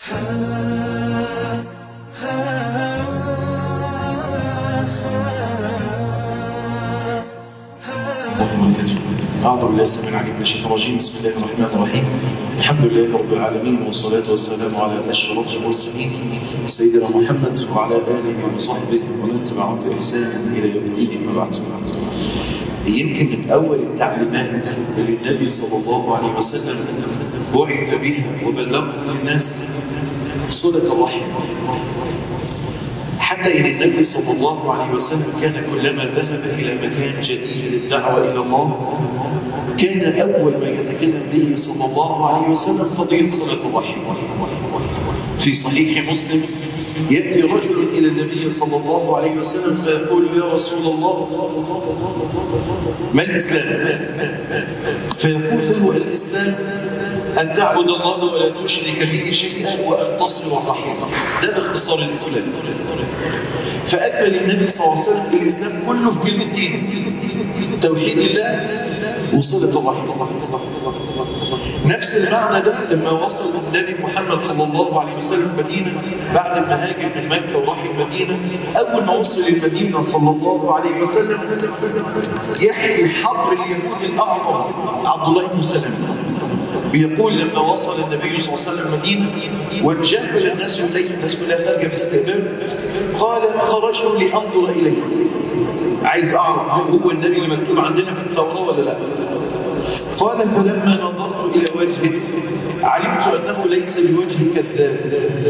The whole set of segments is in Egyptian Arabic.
أعوذ بالله السميع العليم من الشيطان الرجيم بسم الله الرحمن الرحيم الحمد لله رب العالمين والصلاة والسلام على أشرف المرسلين سيدنا محمد وعلى آله وصحبه ومن تبعهم بإحسان إلى يوم الدين أما بعد يمكن من أول التعليمات اللي النبي صلى الله عليه وسلم بعث بها وبلغ للناس صلة الرحم حتى إن النبي صلى الله عليه وسلم كان كلما ذهب إلى مكان جديد للدعوة إلى الله كان أول ما يتكلم به صلى الله عليه وسلم فضيلة صلة الرحم في صحيح مسلم يأتي رجل إلى النبي صلى الله عليه وسلم فيقول يا رسول الله ما الإسلام فيقول له الإسلام أن تعبد الله ولا تشرك به شيئا وأن تصل الرحم ده باختصار الإسلام فأكمل النبي صلى الله عليه وسلم الإسلام كله في كلمتين توحيد الله وصلة الرحم نفس المعنى ده لما وصل النبي محمد صلى الله عليه وسلم مدينة بعد ما هاجر من مكة وراح المدينة أول ما وصل المدينة صلى الله عليه وسلم يحكي حرب اليهود الأعظم عبد الله بن سلام بيقول لما وصل النبي صلى الله عليه وسلم مدينة وانجهل الناس إليه الناس كلها خارجة في استقبال قال خرجت لأنظر إليه عايز أعرف هل هو النبي اللي مكتوب عندنا في التوراة ولا لا قال فلما نظرت إلى وجهه علمت أنه ليس بوجه كذاب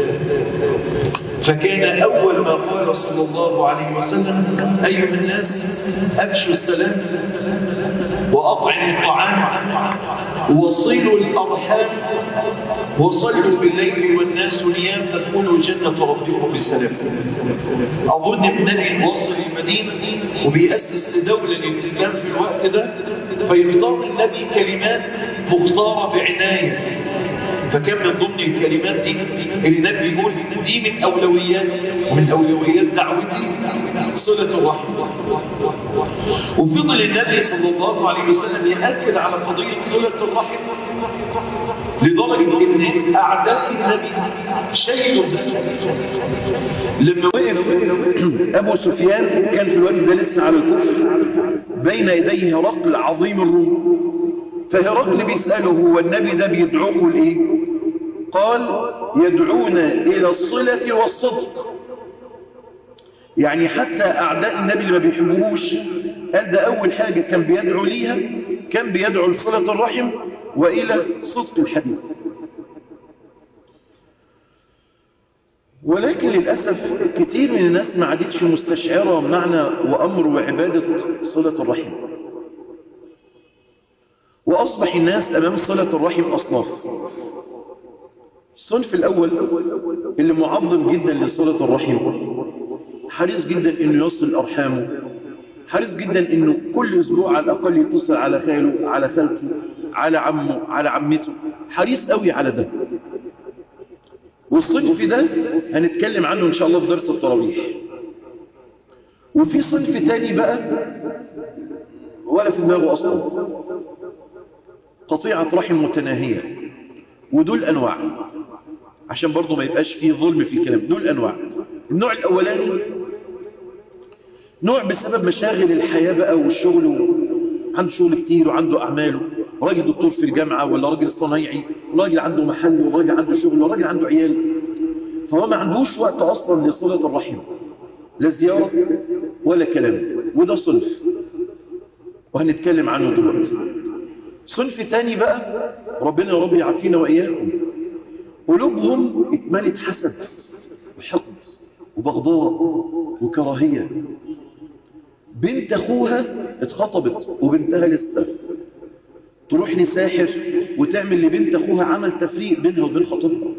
فكان أول ما قال صلى الله عليه وسلم أيها الناس أبشوا السلام وأطعموا الطعام وصلوا الأرحام وصلوا بالليل والناس نيام تدخلوا جنة ربكم بسلام أظن النبي واصل المدينة وبيأسس لدولة للإسلام في الوقت ده فيختار النبي كلمات مختارة بعناية فكان من ضمن الكلمات دي النبي يقول دي من أولوياتي ومن أولويات دعوتي صلة الرحم وفضل النبي صلى الله عليه وسلم يأكد على قضية صلة الرحم لدرجة ان أعداء النبي شيء لما وقف أبو سفيان كان في الوقت ده لسه على الكفر بين يديه هرقل عظيم الروم فهرقل بيسأله هو النبي ده بيدعوكم لإيه قال يدعونا إلى الصلة والصدق يعني حتى أعداء النبي اللي ما بيحبوهوش قال ده أول حاجة كان بيدعو ليها كان بيدعو لصلة الرحم وإلى صدق الحديث ولكن للأسف كتير من الناس ما عادتش مستشعرة معنى وأمر وعبادة صلة الرحم وأصبح الناس أمام صلة الرحم أصناف الصنف الأول اللي معظم جدا لصلة الرحم حريص جدا أنه يصل أرحامه حريص جدا أنه كل أسبوع على الأقل يتصل على خاله على خالته على عمه على عمته حريص قوي على ده والصنف ده هنتكلم عنه إن شاء الله في درس التراويح وفي صنف تاني بقى ولا في دماغه أصلا قطيعة رحم متناهية ودول أنواع عشان برضو ما يبقاش فيه ظلم في الكلام دول أنواع النوع الأولاني نوع بسبب مشاغل الحياة بقى والشغل عنده شغل كتير وعنده أعماله راجل دكتور في الجامعة ولا راجل صنايعي وراجل عنده محل وراجل عنده شغل وراجل عنده عيال فهو ما عندوش وقت أصلا لصلة الرحم لا زيارة ولا كلام وده صنف وهنتكلم عنه دلوقتي صنف تاني بقى ربنا يا رب يعافينا وإياكم قلوبهم اتملت حسد وحقد وبغضاء وكراهية بنت أخوها اتخطبت وبنتها لسه تروح لساحر وتعمل لبنت أخوها عمل تفريق بينها وبين خطيبها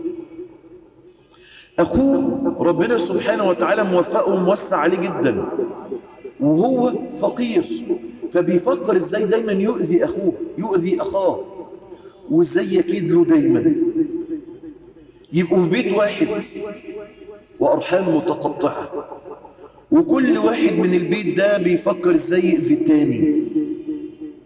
أخوه ربنا سبحانه وتعالى موفقه وموسع عليه جدا وهو فقير فبيفكر ازاي دايما يؤذي أخوه يؤذي أخاه وازاي يكيد له دايما يبقوا في بيت واحد وأرحام متقطعة وكل واحد من البيت ده بيفكر ازاي يؤذي التاني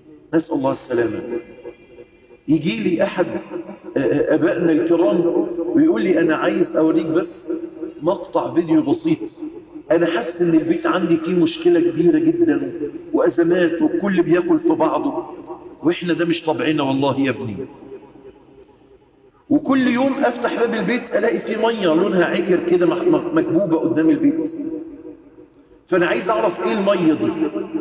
نسأل الله السلامة يجي لي أحد أبائنا الكرام ويقول لي انا عايز اوريك بس مقطع فيديو بسيط انا حاسس ان البيت عندي فيه مشكلة كبيرة جدا وازمات وكل بياكل في بعضه واحنا ده مش طبعنا والله يا ابني وكل يوم افتح باب البيت الاقي فيه ميه لونها عكر كده مكبوبه قدام البيت فانا عايز اعرف ايه الميه دي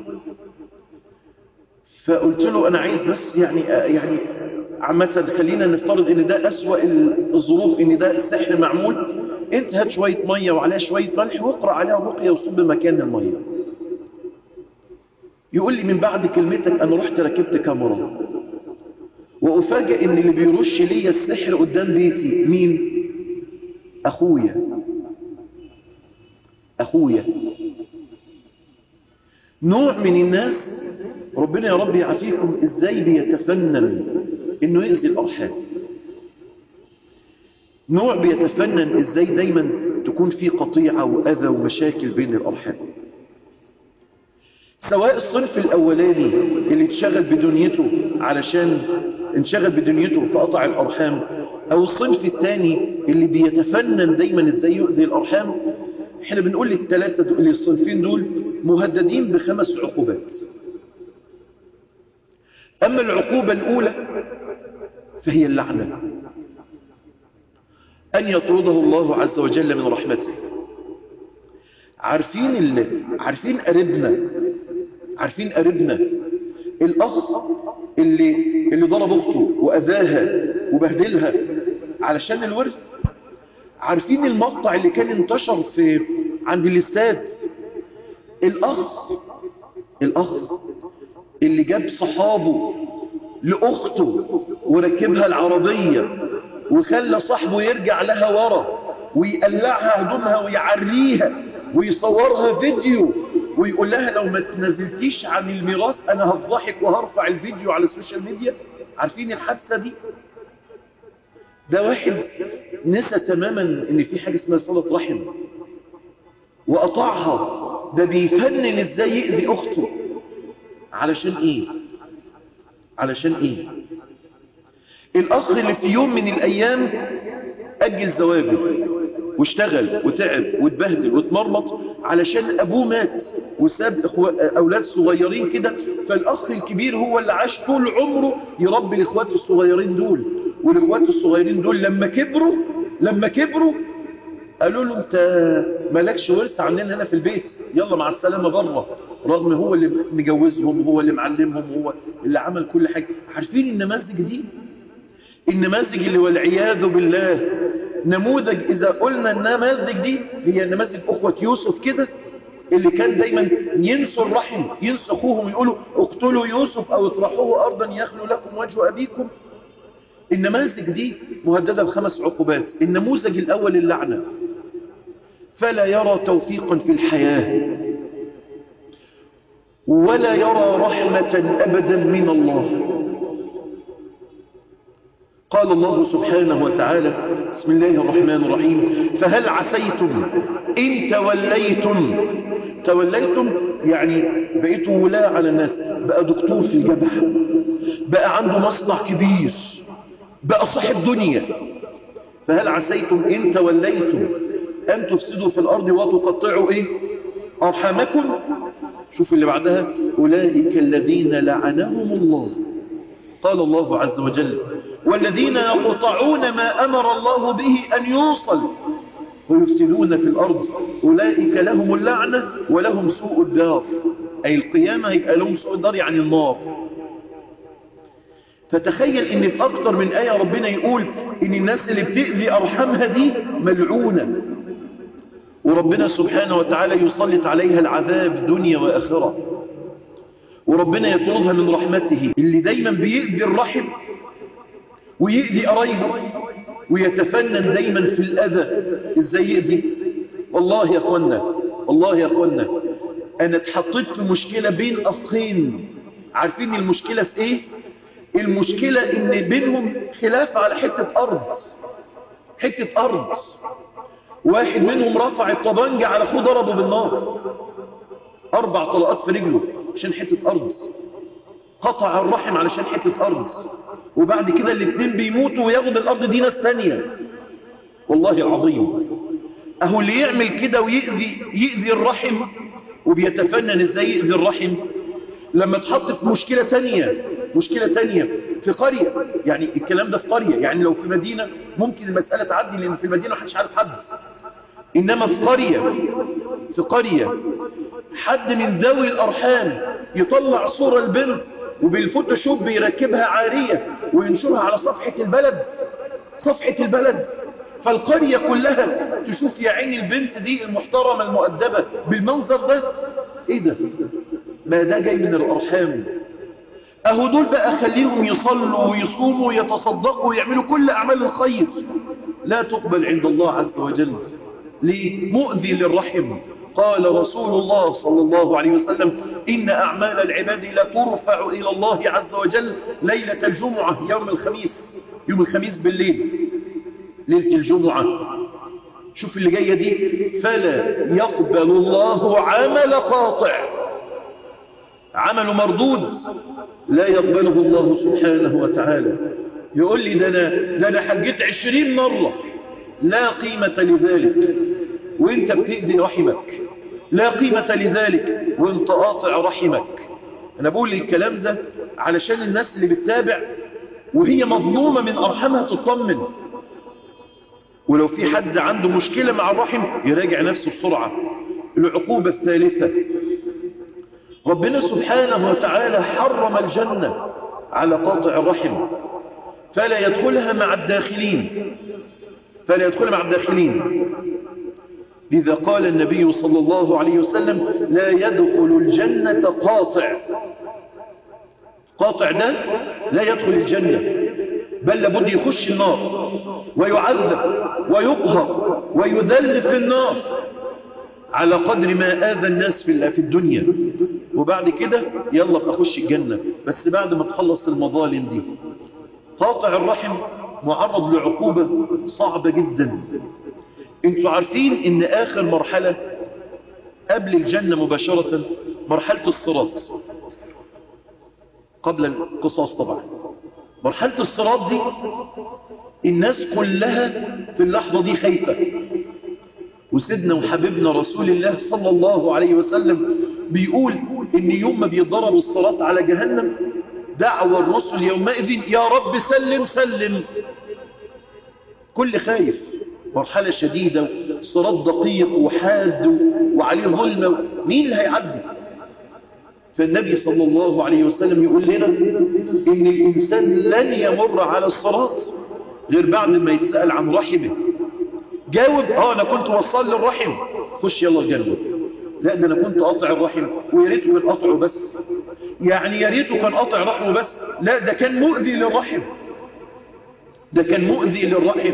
فقلت له انا عايز بس يعني يعني عامه خلينا نفترض ان ده اسوا الظروف ان ده السحر معمول انت هات شويه ميه وعليها شويه ملح واقرا عليها الرقيه وصب مكان الميه يقول لي من بعد كلمتك انا رحت ركبت كاميرا وأفاجئ إن اللي بيرش ليا السحر قدام بيتي مين؟ أخويا أخويا نوع من الناس ربنا يا رب يعافيكم إزاي بيتفنن إنه يأذي الأرحام نوع بيتفنن إزاي دايما تكون في قطيعة وأذى ومشاكل بين الأرحام سواء الصنف الأولاني اللي اتشغل بدنيته علشان انشغل بدنيته فقطع الأرحام أو الصنف الثاني اللي بيتفنن دايما ازاي يؤذي الأرحام احنا بنقول للثلاثة دول الصنفين دول مهددين بخمس عقوبات أما العقوبة الأولى فهي اللعنة أن يطرده الله عز وجل من رحمته عارفين اللي عارفين قريبنا عارفين قريبنا الأخ اللي اللي ضرب أخته وأذاها وبهدلها علشان الورث عارفين المقطع اللي كان انتشر في عند الاستاد الأخ الأخ اللي جاب صحابه لأخته وركبها العربية وخلى صاحبه يرجع لها ورا ويقلعها هدومها ويعريها ويصورها فيديو ويقول لها لو ما تنزلتيش عن الميراث انا هفضحك وهرفع الفيديو على السوشيال ميديا عارفين الحادثة دي ده واحد نسى تماما ان في حاجة اسمها صلة رحم وقطعها ده بيفنن ازاي يأذي اخته علشان ايه علشان ايه الاخ اللي في يوم من الايام اجل زواجه واشتغل وتعب واتبهدل واتمرمط علشان ابوه مات وساب اولاد صغيرين كده فالاخ الكبير هو اللي عاش طول عمره يربي الاخوات الصغيرين دول والاخوات الصغيرين دول لما كبروا لما كبروا قالوا له انت مالكش ورث عننا هنا في البيت يلا مع السلامه بره رغم هو اللي مجوزهم هو اللي معلمهم هو اللي عمل كل حاجه عارفين النماذج دي النماذج اللي والعياذ بالله نموذج إذا قلنا النماذج دي هي نماذج أخوة يوسف كده اللي كان دايما ينسوا الرحم ينسوا أخوهم يقولوا اقتلوا يوسف أو اطرحوه أرضا يخلو لكم وجه أبيكم النماذج دي مهددة بخمس عقوبات النموذج الأول اللعنة فلا يرى توفيقا في الحياة ولا يرى رحمة أبدا من الله قال الله سبحانه وتعالى بسم الله الرحمن الرحيم فهل عسيتم إن توليتم توليتم يعني بقيتوا ولاء على الناس بقى دكتور في الجامعة بقى عنده مصنع كبير بقى صاحب دنيا فهل عسيتم إن توليتم أن تفسدوا في الأرض وتقطعوا إيه أرحامكم شوف اللي بعدها أولئك الذين لعنهم الله قال الله عز وجل والذين يقطعون ما أمر الله به أن يوصل ويفسدون في الأرض أولئك لهم اللعنة ولهم سوء الدار أي القيامة يبقى لهم سوء الدار يعني النار فتخيل ان في اكتر من آية ربنا يقول ان الناس اللي بتأذي ارحامها دي ملعونة وربنا سبحانه وتعالى يسلط عليها العذاب دنيا واخرة وربنا يطردها من رحمته اللي دايما بيأذي الرحم ويأذي قرايبه ويتفنن دايما في الأذى ازاي يأذي والله يا اخوانا والله يا اخوانا انا اتحطيت في مشكلة بين اخين عارفين المشكلة في ايه المشكلة ان بينهم خلاف على حتة ارض حتة ارض واحد منهم رفع الطبنجة على اخوه ضربه بالنار اربع طلقات في رجله عشان حتة ارض قطع الرحم علشان حتة ارض وبعد كده الاثنين بيموتوا وياخد الارض دي ناس تانية والله العظيم اهو اللي يعمل كده ويأذي يأذي الرحم وبيتفنن ازاي يأذي الرحم لما تحط في مشكلة تانية مشكلة تانية في قرية يعني الكلام ده في قرية يعني لو في مدينة ممكن المسألة تعدي لأن في المدينة محدش عارف حد إنما في قرية في قرية حد من ذوي الأرحام يطلع صورة البنت وبالفوتوشوب يركبها عارية وينشرها على صفحة البلد صفحة البلد فالقرية كلها تشوف يا عيني البنت دي المحترمة المؤدبة بالمنظر ده ايه ده ما ده جاي من الأرحام اهو دول بقى خليهم يصلوا ويصوموا ويتصدقوا ويعملوا كل أعمال الخير لا تقبل عند الله عز وجل ليه مؤذي للرحم قال رسول الله صلى الله عليه وسلم إن أعمال العباد لا ترفع إلى الله عز وجل ليلة الجمعة يوم الخميس يوم الخميس بالليل ليلة الجمعة شوف اللي جاية دي فلا يقبل الله عمل قاطع عمل مردود لا يقبله الله سبحانه وتعالى يقول لي ده أنا, ده أنا حجيت عشرين مرة لا قيمة لذلك وانت بتأذي رحمك لا قيمة لذلك وانت قاطع رحمك انا بقول الكلام ده علشان الناس اللي بتتابع وهي مظلومة من ارحامها تطمن ولو في حد عنده مشكلة مع الرحم يراجع نفسه بسرعة العقوبة الثالثة ربنا سبحانه وتعالى حرم الجنة على قاطع الرحم فلا يدخلها مع الداخلين فلا يدخل مع الداخلين لذا قال النبي صلى الله عليه وسلم لا يدخل الجنة قاطع قاطع ده لا يدخل الجنة بل لابد يخش النار ويعذب ويقهر ويذل في النار على قدر ما آذى الناس في الدنيا وبعد كده يلا بقى خش الجنة بس بعد ما تخلص المظالم دي قاطع الرحم معرض لعقوبة صعبة جدا انتوا عارفين ان اخر مرحلة قبل الجنة مباشرة مرحلة الصراط قبل القصاص طبعا مرحلة الصراط دي الناس كلها في اللحظة دي خايفة وسيدنا وحبيبنا رسول الله صلى الله عليه وسلم بيقول ان يوم ما بيضرب الصراط على جهنم دعوى الرسل يومئذ يا رب سلم سلم كل خايف مرحلة شديدة صراط دقيق وحاد وعليه ظلمة مين اللي هيعدي فالنبي صلى الله عليه وسلم يقول لنا ان الانسان لن يمر على الصراط غير بعد ما يتسأل عن رحمه جاوب اه انا كنت وصل للرحم خش يلا الجنة لا ده انا كنت قاطع الرحم ويا ريته كان قاطعه بس يعني يا ريته كان قاطع رحمه بس لا ده كان مؤذي للرحم ده كان مؤذي للرحم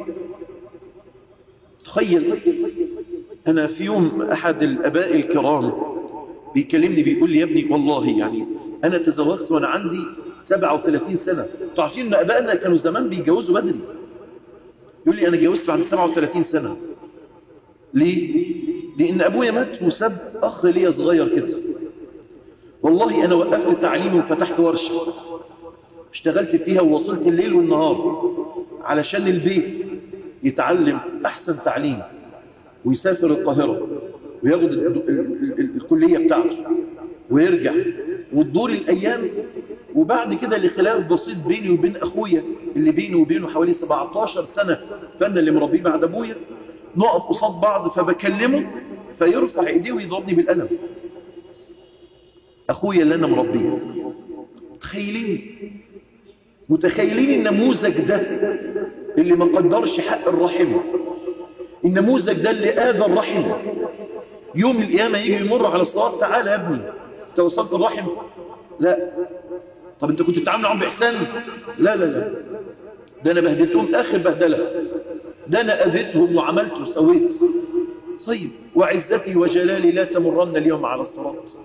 تخيل أنا في يوم أحد الأباء الكرام بيكلمني بيقول لي يا ابني والله يعني أنا تزوجت وأنا عندي 37 سنة تعرفين أن أبائنا كانوا زمان بيتجوزوا بدري يقول لي أنا جوزت بعد 37 سنة ليه؟ لأن أبويا مات وساب أخ ليا صغير كده والله أنا وقفت تعليمي وفتحت ورشة اشتغلت فيها ووصلت الليل والنهار علشان البيت يتعلم أحسن تعليم ويسافر القاهرة وياخد الكلية بتاعته ويرجع وتدور الأيام وبعد كده لخلاف بسيط بيني وبين أخويا اللي بيني وبينه حوالي 17 سنة فأنا اللي مربيه بعد أبويا نقف قصاد بعض فبكلمه فيرفع ايديه ويضربني بالقلم أخويا اللي أنا مربيه متخيلين متخيلين النموذج ده اللي ما قدرش حق الرحم النموذج ده اللي آذى الرحم يوم القيامة يجي يمر على الصلاة تعالى يا ابني انت وصلت الرحم لا طب انت كنت بتعامل معهم بإحسان لا لا لا ده انا بهدلتهم اخر بهدلة ده انا اذيتهم وعملت وسويت طيب وعزتي وجلالي لا تمرن اليوم على الصراط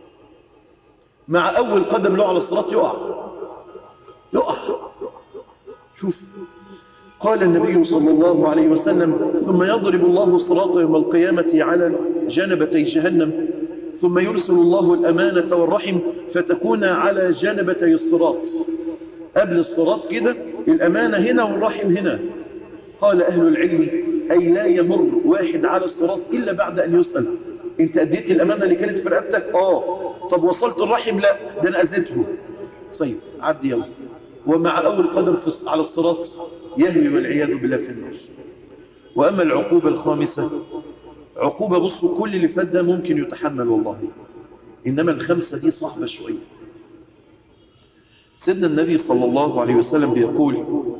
مع اول قدم له على الصراط يقع يقع شوف قال النبي صلى الله عليه وسلم ثم يضرب الله الصراط يوم القيامة على جنبتي جهنم ثم يرسل الله الأمانة والرحم فتكون على جنبتي الصراط قبل الصراط كده الأمانة هنا والرحم هنا قال أهل العلم أي لا يمر واحد على الصراط إلا بعد أن يسأل أنت أديت الأمانة اللي كانت في رقبتك آه طب وصلت الرحم لا ده أنا أذيته طيب عدي يلا ومع أول قدم في على الصراط يهوي والعياذ بالله في النار وأما العقوبة الخامسة عقوبة بصوا كل اللي فات ده ممكن يتحمل والله إنما الخمسة دي صعبة شوية سيدنا النبي صلى الله عليه وسلم بيقول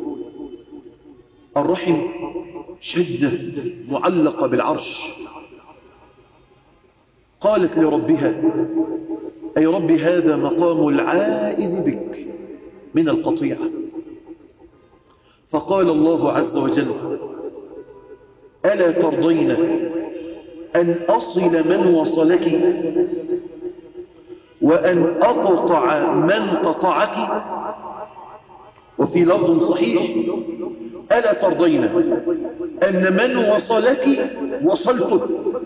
الرحم شدة معلقة بالعرش قالت لربها أي رب هذا مقام العائذ بك من القطيعة فقال الله عز وجل ألا ترضين أن أصل من وصلك وأن أقطع من قطعك وفي لفظ صحيح ألا ترضين أن من وصلك وصلته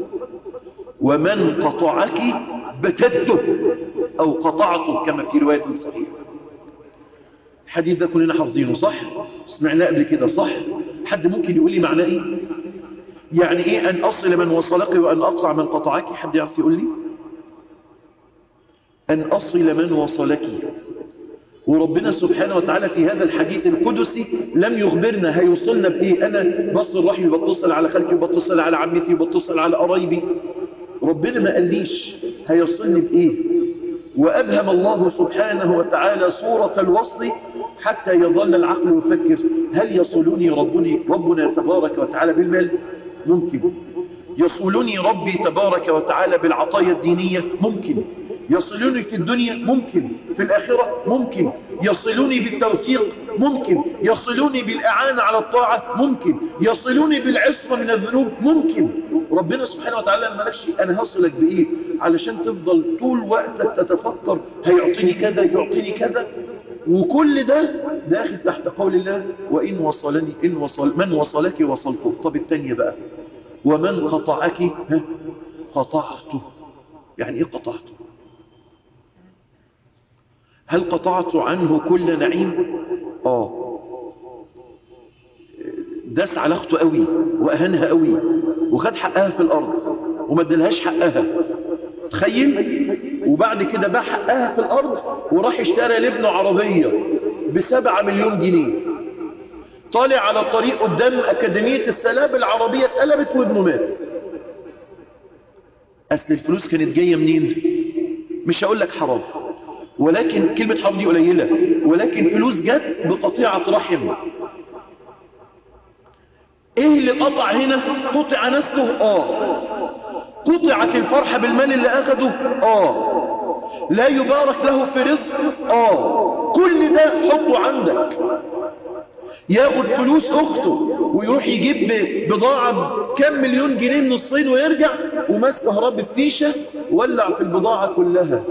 ومن قطعك بتته أو قطعته كما في رواية صحيحة الحديث ده كلنا حافظينه صح سمعناه قبل كده صح حد ممكن يقول لي معناه ايه يعني ايه ان اصل من وصلك وان اقطع من قطعك حد يعرف يقول لي ان اصل من وصلك وربنا سبحانه وتعالى في هذا الحديث القدسي لم يخبرنا هيوصلنا بايه انا بصل رحمي بتصل على خالتي وبتصل على عمتي وبتصل على قرايبي ربنا ما قاليش هيوصلني بايه وأبهم الله سبحانه وتعالى صورة الوصل حتى يظل العقل يفكر هل يصلني ربني ربنا تبارك وتعالى بالمال ممكن يصلني ربي تبارك وتعالى بالعطايا الدينية ممكن يصلني في الدنيا ممكن في الآخرة ممكن يصلني بالتوفيق ممكن يصلني بالإعانة على الطاعة ممكن يصلني بالعصمة من الذنوب ممكن ربنا سبحانه وتعالى ما لكش أنا هصلك بإيه علشان تفضل طول وقتك تتفكر هيعطيني كذا يعطيني كذا وكل ده داخل تحت قول الله وإن وصلني إن وصل من وصلك وصلته طب الثانية بقى ومن قطعك ها قطعته يعني إيه قطعته هل قطعت عنه كل نعيم آه داس على اخته قوي واهانها قوي وخد حقها في الارض وما ادالهاش حقها تخيل وبعد كده باع حقها في الارض وراح اشترى لابنه عربيه بسبعة مليون جنيه طالع على الطريق قدام اكاديميه السلام العربيه اتقلبت وابنه مات اصل الفلوس كانت جايه منين مش هقول لك حرام ولكن كلمه حرام دي قليله ولكن فلوس جت بقطيعه رحم ايه اللي قطع هنا قطع نسله اه قطعت الفرحة بالمال اللي اخده اه لا يبارك له في رزق اه كل ده حطه عندك ياخد فلوس اخته ويروح يجيب بضاعة كم مليون جنيه من الصين ويرجع وماسك كهرباء بفيشة ولع في البضاعة كلها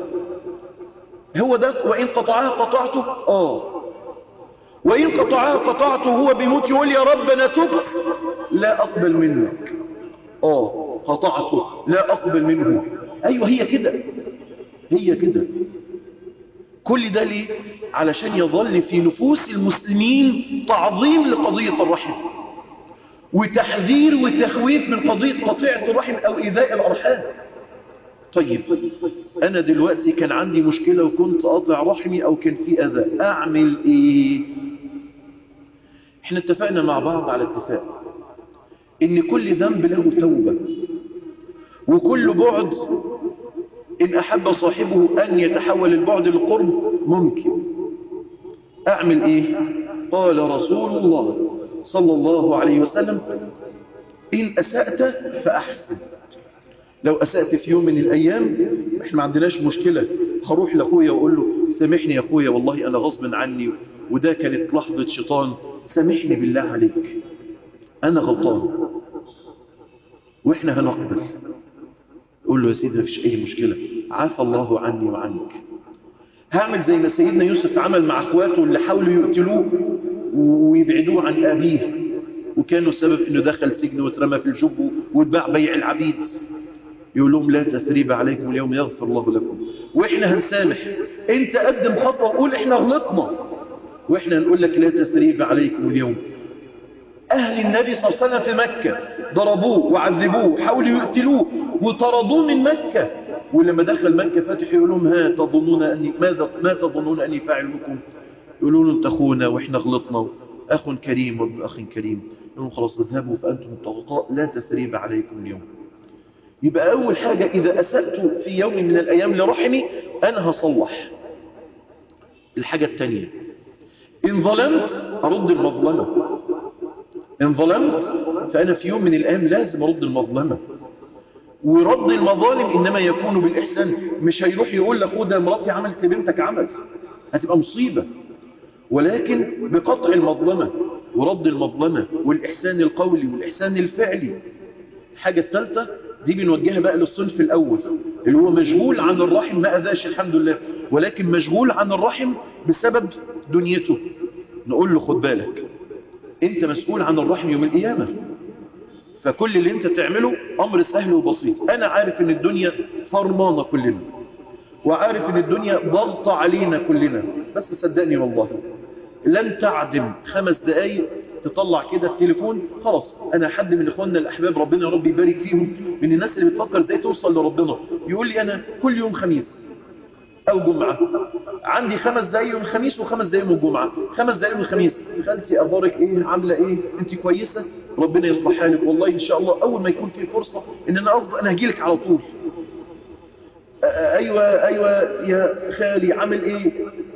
هو ده وإن قطعها قطعته اه وإن قطعها قطعته هو بيموت يقول يا رب أنا تبت لا أقبل منك آه قطعته لا أقبل منه أيوة هي كده هي كده كل ده ليه علشان يظل في نفوس المسلمين تعظيم لقضية الرحم وتحذير وتخويف من قضية قطيعة الرحم أو إيذاء الأرحام طيب أنا دلوقتي كان عندي مشكلة وكنت أقطع رحمي أو كان في أذى أعمل إيه احنا اتفقنا مع بعض على اتفاق ان كل ذنب له توبة وكل بعد ان احب صاحبه ان يتحول البعد للقرب ممكن اعمل ايه قال رسول الله صلى الله عليه وسلم ان اسأت فاحسن لو اسأت في يوم من الايام احنا ما عندناش مشكلة هروح لاخويا واقول له سامحني يا اخويا والله انا غصب عني وده كانت لحظة شيطان سامحني بالله عليك أنا غلطان وإحنا هنقبل قول له يا سيدي مفيش أي مشكلة عافى الله عني وعنك هعمل زي ما سيدنا يوسف عمل مع أخواته اللي حاولوا يقتلوه ويبعدوه عن أبيه وكانوا سبب أنه دخل سجن واترمى في الجب واتباع بيع العبيد يقول لهم لا تثريب عليكم اليوم يغفر الله لكم وإحنا هنسامح أنت قدم خطوة قول إحنا غلطنا وإحنا نقول لك لا تثريب عليكم اليوم أهل النبي صلى الله عليه وسلم في مكة ضربوه وعذبوه حاولوا يقتلوه وطردوه من مكة ولما دخل مكة فتح يقول لهم ها تظنون أني ماذا ما تظنون أني فاعل بكم يقولوا له انت اخونا واحنا غلطنا اخ كريم وابن اخ كريم يقولوا خلاص اذهبوا فانتم الطغطاء لا تثريب عليكم اليوم يبقى اول حاجة اذا اسأت في يوم من الايام لرحمي انا هصلح الحاجة التانية ان ظلمت ارد المظلمة ان ظلمت فانا في يوم من الايام لازم ارد المظلمة ورد المظالم انما يكون بالاحسان مش هيروح يقول لاخوه ده مراتي عملت بنتك عمل هتبقى مصيبة ولكن بقطع المظلمة ورد المظلمة والإحسان القولي والإحسان الفعلي الحاجة الثالثة دي بنوجهها بقى للصنف الأول اللي هو مشغول عن الرحم ما أذاش الحمد لله ولكن مشغول عن الرحم بسبب دنيته نقول له خد بالك انت مسؤول عن الرحم يوم القيامة فكل اللي انت تعمله أمر سهل وبسيط أنا عارف ان الدنيا فرمانة كلنا وعارف ان الدنيا ضغط علينا كلنا بس صدقني والله لن تعدم خمس دقايق تطلع كده التليفون خلاص انا حد من اخواننا الاحباب ربنا يا رب يبارك فيهم من الناس اللي بتفكر ازاي توصل لربنا يقول لي انا كل يوم خميس او جمعة عندي خمس دقايق يوم الخميس وخمس دقايق يوم الجمعة خمس دقايق يوم الخميس خالتي اخبارك ايه عاملة ايه انت كويسة ربنا يصلح حالك والله ان شاء الله اول ما يكون في فرصة ان انا افضل انا هجيلك على طول ايوه ايوه يا خالي عامل ايه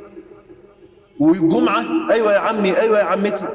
والجمعة ايوه يا عمي ايوه يا عمتي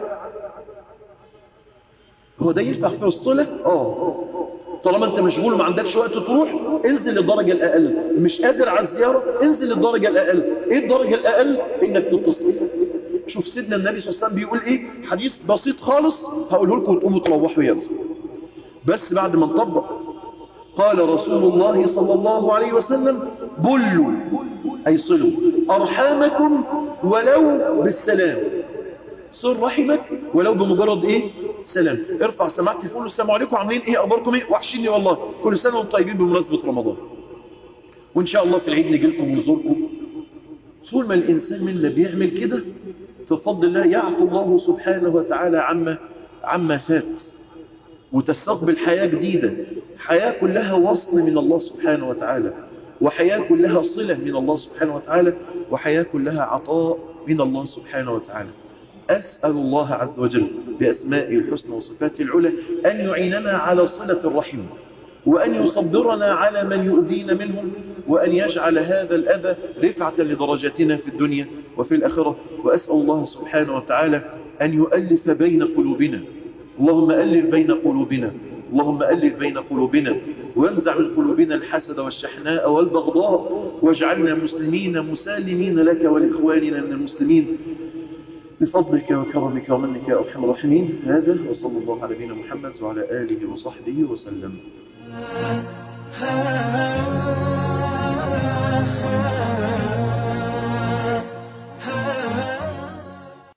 هو ده ينفع في الصلة اه طالما انت مشغول وما عندكش وقت تروح انزل للدرجة الاقل مش قادر على الزيارة انزل للدرجة الاقل ايه الدرجة الاقل انك تتصل شوف سيدنا النبي صلى الله عليه وسلم بيقول ايه حديث بسيط خالص هقوله لكم وتقوموا تروحوا يلا بس بعد ما نطبق قال رسول الله صلى الله عليه وسلم بلوا أي صلوا أرحامكم ولو بالسلام صل رحمك ولو بمجرد إيه سلام ارفع سماعة تليفون السلام عليكم عاملين إيه أخباركم إيه وحشيني والله كل سنة وانتم طيبين بمناسبة رمضان وإن شاء الله في العيد نجي لكم ونزوركم طول ما الإنسان منا بيعمل كده ففضل الله يعفو الله سبحانه وتعالى عما عما فات وتستقبل حياة جديدة حياة كلها وصل من الله سبحانه وتعالى وحياة كلها صلة من الله سبحانه وتعالى وحياة كلها عطاء من الله سبحانه وتعالى أسأل الله عز وجل بأسمائه الحسنى وصفاته العلى أن يعيننا على صلة الرحم وأن يصبرنا على من يؤذينا منهم وأن يجعل هذا الأذى رفعة لدرجاتنا في الدنيا وفي الآخرة وأسأل الله سبحانه وتعالى أن يؤلف بين قلوبنا اللهم ألف بين قلوبنا اللهم ألف بين قلوبنا وانزع من قلوبنا الحسد والشحناء والبغضاء واجعلنا مسلمين مسالمين لك ولإخواننا من المسلمين بفضلك وكرمك ومنك يا أرحم الراحمين هذا وصلى الله على نبينا محمد وعلى آله وصحبه وسلم